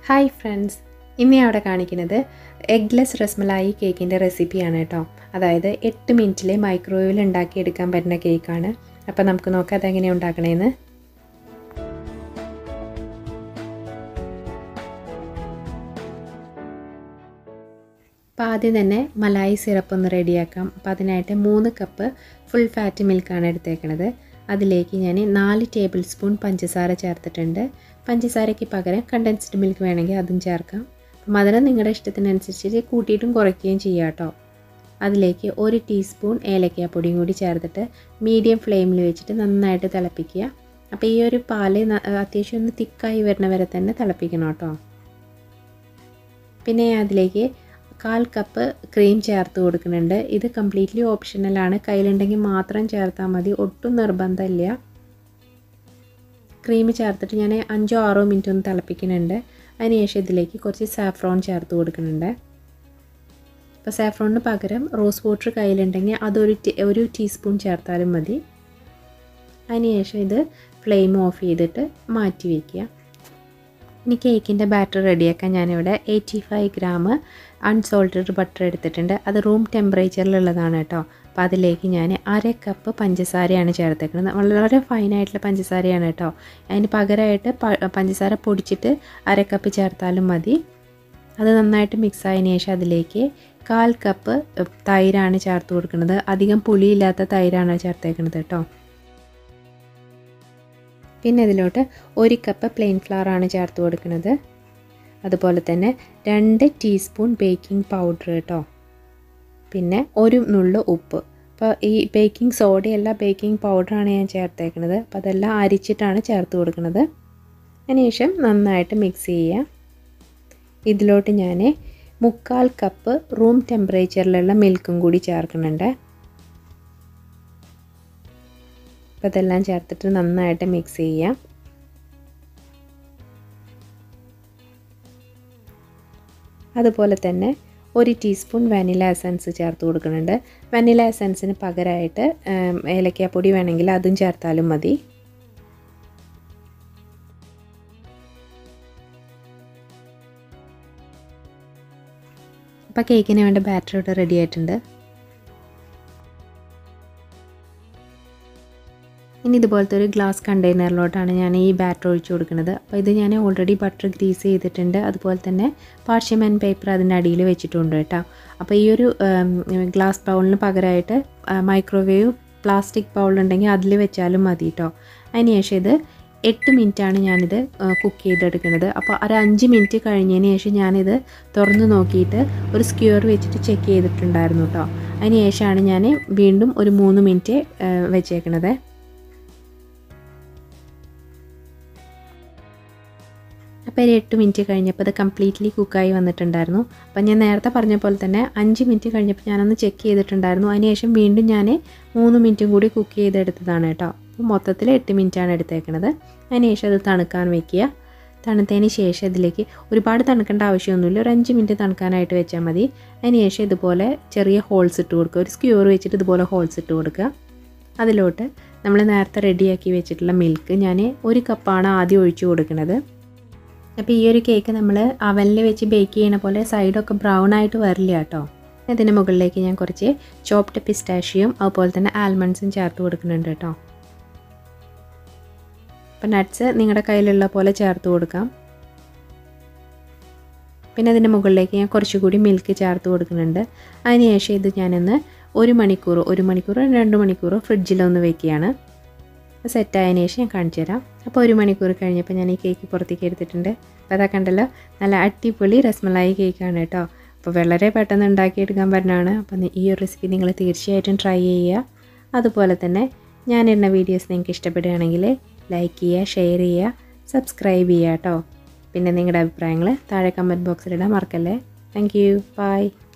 hi friends ഇന്ന് ഞാൻ അവിടെ കാണിക്കുന്നത് എഗ്ലെസ് റസ്മലായി കേക്കിൻ്റെ റെസിപ്പിയാണ് കേട്ടോ അതായത് എട്ട് മിനിറ്റിൽ മൈക്രോവേവിൽ ഉണ്ടാക്കിയെടുക്കാൻ പറ്റുന്ന കേക്കാണ് അപ്പോൾ നമുക്ക് നോക്കാം അതെങ്ങനെയാണ് ഉണ്ടാക്കണേന്ന് അപ്പോൾ ആദ്യം തന്നെ മലായി സിറപ്പ് ഒന്ന് റെഡിയാക്കാം അപ്പോൾ അതിനായിട്ട് മൂന്ന് കപ്പ് ഫുൾ ഫാറ്റ് മിൽക്കാണ് എടുത്തേക്കണത് അതിലേക്ക് ഞാൻ നാല് ടേബിൾ സ്പൂൺ പഞ്ചസാര ചേർത്തിട്ടുണ്ട് പഞ്ചസാരയ്ക്ക് പകരം കണ്ടൻസ്ഡ് മിൽക്ക് വേണമെങ്കിൽ അതും ചേർക്കാം അപ്പോൾ മധുരം നിങ്ങളുടെ ഇഷ്ടത്തിനനുസരിച്ച് കൂട്ടിയിട്ടും കുറയ്ക്കുകയും ചെയ്യാം കേട്ടോ അതിലേക്ക് ഒരു ടീസ്പൂൺ ഏലക്കാപ്പൊടിയും കൂടി ചേർത്തിട്ട് മീഡിയം ഫ്ലെയിമിൽ വെച്ചിട്ട് നന്നായിട്ട് തിളപ്പിക്കുക അപ്പോൾ ഈ ഒരു പാല് അത്യാവശ്യം ഒന്ന് തിക്കായി വരുന്ന വരെ തന്നെ തിളപ്പിക്കണം കേട്ടോ പിന്നെ അതിലേക്ക് കാൽ കപ്പ് ക്രീം ചേർത്ത് കൊടുക്കുന്നുണ്ട് ഇത് കംപ്ലീറ്റ്ലി ഓപ്ഷണലാണ് കയ്യിലുണ്ടെങ്കിൽ മാത്രം ചേർത്താൽ മതി ഒട്ടും നിർബന്ധമില്ല ക്രീം ചേർത്തിട്ട് ഞാൻ അഞ്ചോ ആറോ മിനിറ്റ് ഒന്ന് തിളപ്പിക്കുന്നുണ്ട് അതിനുശേഷം ഇതിലേക്ക് കുറച്ച് സാഫ്രോൺ ചേർത്ത് കൊടുക്കുന്നുണ്ട് അപ്പോൾ സാഫ്രോണിന് പകരം റോസ് വാട്ടർ കയ്യിലുണ്ടെങ്കിൽ അതൊരു ഒരു ടീസ്പൂൺ ചേർത്താലും മതി അതിനുശേഷം ഇത് ഫ്ലെയിം ഓഫ് ചെയ്തിട്ട് മാറ്റി വയ്ക്കുക ഇനി കേക്കിൻ്റെ ബാറ്റർ റെഡിയാക്കാൻ ഞാനിവിടെ eighty five gram unsalted butter എടുത്തിട്ടുണ്ട് അത് റൂം ടെമ്പറേച്ചറിലുള്ളതാണ് കേട്ടോ അപ്പോൾ അതിലേക്ക് ഞാൻ അര കപ്പ് പഞ്ചസാരയാണ് ചേർത്തേക്കുന്നത് വളരെ ഫൈനായിട്ടുള്ള പഞ്ചസാരയാണ് കേട്ടോ അതിന് പകരമായിട്ട് പഞ്ചസാര പൊടിച്ചിട്ട് അര കപ്പ് ചേർത്താലും മതി അത് നന്നായിട്ട് മിക്സ് ആയതിനു ശേഷം അതിലേക്ക് കാൽ കപ്പ് തൈരാണ് ചേർത്ത് കൊടുക്കുന്നത് അധികം പുളിയില്ലാത്ത തൈരാണ് ചേർത്തേക്കുന്നത് കേട്ടോ പിന്നെ ഇതിലോട്ട് ഒരു കപ്പ് പ്ലെയിൻ ഫ്ലവർ ആണ് ചേർത്ത് കൊടുക്കുന്നത് അതുപോലെ തന്നെ രണ്ട് ടീസ്പൂൺ ബേക്കിംഗ് പൗഡർ കേട്ടോ പിന്നെ ഒരു നുള്ളു ഉപ്പ് അപ്പോൾ ഈ ബേക്കിംഗ് സോഡയല്ല ബേക്കിംഗ് പൗഡറാണ് ഞാൻ ചേർത്തേക്കുന്നത് അപ്പോൾ അതെല്ലാം അരിച്ചിട്ടാണ് ചേർത്ത് കൊടുക്കുന്നത് അതിനുശേഷം നന്നായിട്ട് മിക്സ് ചെയ്യുക ഇതിലോട്ട് ഞാൻ മുക്കാൽ കപ്പ് റൂം ടെമ്പറേച്ചറിലുള്ള മിൽക്കും കൂടി ചേർക്കുന്നുണ്ട് അപ്പോൾ ഇതെല്ലാം ചേർത്തിട്ട് നന്നായിട്ട് മിക്സ് ചെയ്യാം അതുപോലെ തന്നെ ഒരു ടീസ്പൂൺ വാനില എസൻസ് ചേർത്ത് കൊടുക്കുന്നുണ്ട് വാനില എസൻസിന് പകരമായിട്ട് ഏലക്കാപ്പൊടി വേണമെങ്കിൽ അതും ചേർത്താലും മതി അപ്പോൾ കേക്കിന് വേണ്ട ബാറ്റർ ഇവിടെ റെഡി ആയിട്ടുണ്ട് ഇനി ഇതുപോലത്തെ ഒരു ഗ്ലാസ് കണ്ടെയ്നറിലോട്ടാണ് ഞാൻ ഈ ബാറ്റർ ഒഴിച്ചു കൊടുക്കുന്നത് അപ്പോൾ ഇത് ഞാൻ ഓൾറെഡി ബട്ടർ ഗ്രീസ് ചെയ്തിട്ടുണ്ട് അതുപോലെ തന്നെ പാർഷ്യമെൻ പേപ്പർ അതിൻ്റെ അടിയിൽ വെച്ചിട്ടുണ്ട് കേട്ടോ അപ്പോൾ ഈ ഒരു ഗ്ലാസ് ബൗളിന് പകരമായിട്ട് മൈക്രോവേവ് പ്ലാസ്റ്റിക് ബൗൾ ഉണ്ടെങ്കിൽ അതിൽ വെച്ചാലും മതി കേട്ടോ അതിനുശേഷം ഇത് എട്ട് മിനിറ്റാണ് ഞാനിത് കുക്ക് ചെയ്തെടുക്കുന്നത് അപ്പോൾ ഒരു അഞ്ച് മിനിറ്റ് കഴിഞ്ഞതിന് ശേഷം ഞാനിത് തുറന്ന് നോക്കിയിട്ട് ഒരു സ്ക്യൂർ വെച്ചിട്ട് ചെക്ക് ചെയ്തിട്ടുണ്ടായിരുന്നു കേട്ടോ അതിന് ശേഷമാണ് ഞാൻ വീണ്ടും ഒരു മൂന്ന് മിനിറ്റ് വെച്ചേക്കണത് അപ്പോൾ ഒരു എട്ട് മിനിറ്റ് കഴിഞ്ഞപ്പോൾ ഇത് കംപ്ലീറ്റ്ലി കുക്കായി വന്നിട്ടുണ്ടായിരുന്നു അപ്പോൾ ഞാൻ നേരത്തെ പറഞ്ഞ പോലെ തന്നെ അഞ്ച് മിനിറ്റ് കഴിഞ്ഞപ്പോൾ ഞാനൊന്ന് ചെക്ക് ചെയ്തിട്ടുണ്ടായിരുന്നു അതിനുശേഷം വീണ്ടും ഞാൻ മൂന്ന് മിനിറ്റും കൂടി കുക്ക് ചെയ്തെടുത്തതാണ് കേട്ടോ അപ്പോൾ മൊത്തത്തിൽ എട്ട് മിനിറ്റാണ് എടുത്തേക്കണത് അതിനുശേഷം അത് തണുക്കാൻ വെക്കുക തണുത്തതിന് ശേഷം ഇതിലേക്ക് ഒരുപാട് തണുക്കേണ്ട ആവശ്യമൊന്നുമില്ല ഒരു അഞ്ച് മിനിറ്റ് തണുക്കാനായിട്ട് വെച്ചാൽ മതി അതിനുശേഷം ഇതുപോലെ ചെറിയ ഹോൾസ് ഇട്ട് കൊടുക്കുക ഒരു സ്ക്യൂർ വെച്ചിട്ട് ഇതുപോലെ ഹോൾസ് ഇട്ട് കൊടുക്കുക അതിലോട്ട് നമ്മൾ നേരത്തെ റെഡിയാക്കി വെച്ചിട്ടുള്ള മിൽക്ക് ഞാൻ ഒരു കപ്പാണ് ആദ്യം ഒഴിച്ചു കൊടുക്കുന്നത് അപ്പോൾ ഈ ഒരു കേക്ക് നമ്മൾ അവനിൽ വെച്ച് ബേക്ക് ചെയ്യണ പോലെ സൈഡൊക്കെ ബ്രൗൺ ആയിട്ട് വരില്ല കേട്ടോ ഇതിന് മുകളിലേക്ക് ഞാൻ കുറച്ച് ചോപ്ഡ് പിസ്റ്റാഷ്യം അതുപോലെ തന്നെ ആൽമണ്ട്സും ചേർത്ത് കൊടുക്കുന്നുണ്ട് കേട്ടോ അപ്പം നട്ട്സ് നിങ്ങളുടെ കയ്യിലുള്ള പോലെ ചേർത്ത് കൊടുക്കാം പിന്നെ അതിൻ്റെ മുകളിലേക്ക് ഞാൻ കുറച്ചുകൂടി മിൽക്ക് ചേർത്ത് കൊടുക്കുന്നുണ്ട് അതിനുശേഷം ഇത് ഞാനൊന്ന് ഒരു മണിക്കൂർ ഒരു മണിക്കൂർ രണ്ട് മണിക്കൂർ ഫ്രിഡ്ജിലൊന്ന് വെക്കുകയാണ് സെറ്റായതിനു ശേഷം ഞാൻ കാണിച്ചു തരാം അപ്പോൾ ഒരു മണിക്കൂർ കഴിഞ്ഞപ്പോൾ ഞാൻ ഈ കേക്ക് പുറത്തേക്ക് എടുത്തിട്ടുണ്ട് അപ്പോൾ അതാ കണ്ടല്ലോ നല്ല അടിപൊളി രസ്മലായി കേക്കാണ് കേട്ടോ അപ്പോൾ വളരെ പെട്ടെന്ന് ഉണ്ടാക്കിയെടുക്കാൻ പറ്റുന്നതാണ് അപ്പം ഈ ഒരു റെസിപ്പി നിങ്ങൾ തീർച്ചയായിട്ടും ട്രൈ ചെയ്യുക അതുപോലെ തന്നെ ഞാനിടുന്ന വീഡിയോസ് നിങ്ങൾക്ക് ഇഷ്ടപ്പെടുകയാണെങ്കിൽ ലൈക്ക് ചെയ്യുക ഷെയർ ചെയ്യുക സബ്സ്ക്രൈബ് ചെയ്യുക കേട്ടോ പിന്നെ നിങ്ങളുടെ അഭിപ്രായങ്ങൾ താഴെ കമൻറ്റ് ബോക്സിലിടാൻ മറക്കല്ലേ താങ്ക് യു ബൈ